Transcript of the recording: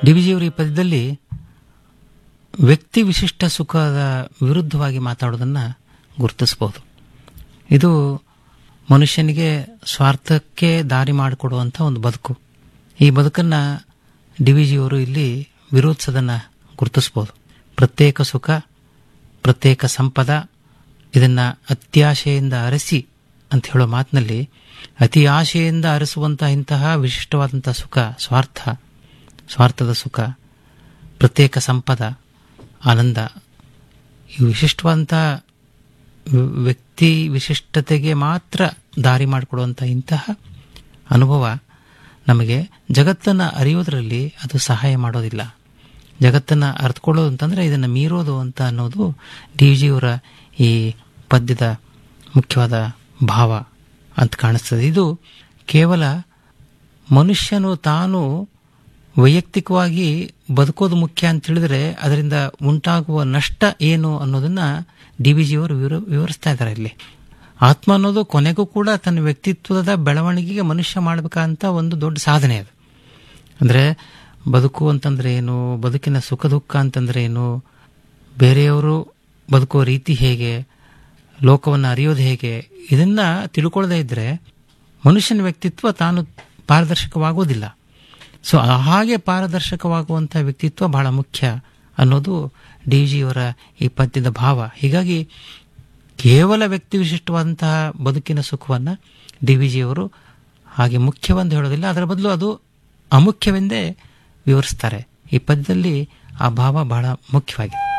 D V ಜಿಯವರು ಈ ಪದ್ಯದಲ್ಲಿ ವ್ಯಕ್ತಿ ವಿಶಿಷ್ಟ ಸುಖದ ವಿರುದ್ಧವಾಗಿ ಮಾತಾಡೋದನ್ನು ಗುರುತಿಸಬಹುದು ಇದು ಮನುಷ್ಯನಿಗೆ ಸ್ವಾರ್ಥಕ್ಕೆ ದಾರಿ ಮಾಡಿಕೊಡುವಂಥ ಒಂದು ಬದುಕು ಈ ಬದುಕನ್ನು ಡಿ ವಿ ಜಿಯವರು ಇಲ್ಲಿ ವಿರೋಧಿಸೋದನ್ನು ಗುರುತಿಸ್ಬೋದು ಪ್ರತ್ಯೇಕ ಸುಖ ಪ್ರತ್ಯೇಕ ಸಂಪದ ಇದನ್ನು ಅತ್ಯಾಶೆಯಿಂದ ಅರಸಿ ಅಂತ ಹೇಳೋ ಮಾತಿನಲ್ಲಿ ಅತಿ ಆಶೆಯಿಂದ ಅರಸುವಂತಹ ಇಂತಹ ವಿಶಿಷ್ಟವಾದಂಥ ಸುಖ ಸ್ವಾರ್ಥ ಸ್ವಾರ್ಥದ ಸುಖ ಪ್ರತ್ಯೇಕ ಸಂಪದ ಆನಂದ ಈ ವಿಶಿಷ್ಟವಾದಂಥ ವ್- ವ್ಯಕ್ತಿ ವಿಶಿಷ್ಟತೆಗೆ ಮಾತ್ರ ದಾರಿ ಮಾಡಿಕೊಡುವಂಥ ಇಂತಹ ಅನುಭವ ನಮಗೆ ಜಗತ್ತನ್ನು ಅರಿಯೋದರಲ್ಲಿ ಅದು ಸಹಾಯ ಮಾಡೋದಿಲ್ಲ ಜಗತ್ತನ್ನು ಅರ್ಥಕೊಳ್ಳೋದು ಅಂತಂದರೆ ಇದನ್ನು ಮೀರೋದು ಅಂತ ಅನ್ನೋದು ಡಿ ಜಿಯವರ ಈ ಪದ್ಯದ ಮುಖ್ಯವಾದ ಭಾವ ಅಂತ ಕಾಣಿಸ್ತದೆ ಇದು ಕೇವಲ ಮನುಷ್ಯನು ತಾನು ವೈಯಕ್ತಿಕವಾಗಿ ಬದುಕೋದು ಮುಖ್ಯ ಅಂತ ಹೇಳಿದ್ರೆ ಅದರಿಂದ ಉಂಟಾಗುವ ನಷ್ಟ ಏನು ಅನ್ನೋದನ್ನ ಡಿ ವಿ ಜಿಯವರು ವಿವರ- ವಿವರಿಸ್ತಾ ಇದ್ದಾರೆ ಇಲ್ಲಿ ಆತ್ಮ ಅನ್ನೋದು ಕೊನೆಗೂ ಕೂಡ ತನ್ನ ವ್ಯಕ್ತಿತ್ವದ ಬೆಳವಣಿಗೆಗೆ ಮನುಷ್ಯ ಮಾಡಬೇಕಂತ ಒಂದು ದೊಡ್ಡ ಸಾಧನೆ ಅದು ಅಂದರೆ ಬದುಕು ಅಂತಂದ್ರೆ ಏನು ಬದುಕಿನ ಸುಖ ದುಃಖ ಅಂತಂದ್ರೆ ಏನು ಬೇರೆಯವರು ಬದುಕುವ ರೀತಿ ಹೇಗೆ ಲೋಕವನ್ನು ಅರಿಯೋದು ಹೇಗೆ ಇದನ್ನ ತಿಳ್ಕೊಳ್ಳದೇ ಇದ್ರೆ ಮನುಷ್ಯನ ವ್ಯಕ್ತಿತ್ವ ತಾನು ಪಾರದರ್ಶಕವಾಗೋದಿಲ್ಲ ಸೊ ಹಾಗೆ ಪಾರದರ್ಶಕವಾಗುವಂಥ ವ್ಯಕ್ತಿತ್ವ ಬಹಳ ಮುಖ್ಯ ಅನ್ನೋದು ಡಿ ಜಿಯವರ ಈ ಪದ್ಯದ ಭಾವ ಹೀಗಾಗಿ ಕೇವಲ ವ್ಯಕ್ತಿ ವಿಶಿಷ್ಟವಾದಂತಹ ಬದುಕಿನ ಸುಖವನ್ನು ಡಿ ವಿ ಜಿಯವರು ಹಾಗೆ ಮುಖ್ಯವೆಂದು ಹೇಳೋದಿಲ್ಲ ಅದರ ಬದಲು ಅದು ಅಮುಖ್ಯವೆಂದೇ ವಿವರಿಸ್ತಾರೆ ಈ ಪದ್ಯದಲ್ಲಿ ಆ ಭಾವ ಬಹಳ ಮುಖ್ಯವಾಗಿದೆ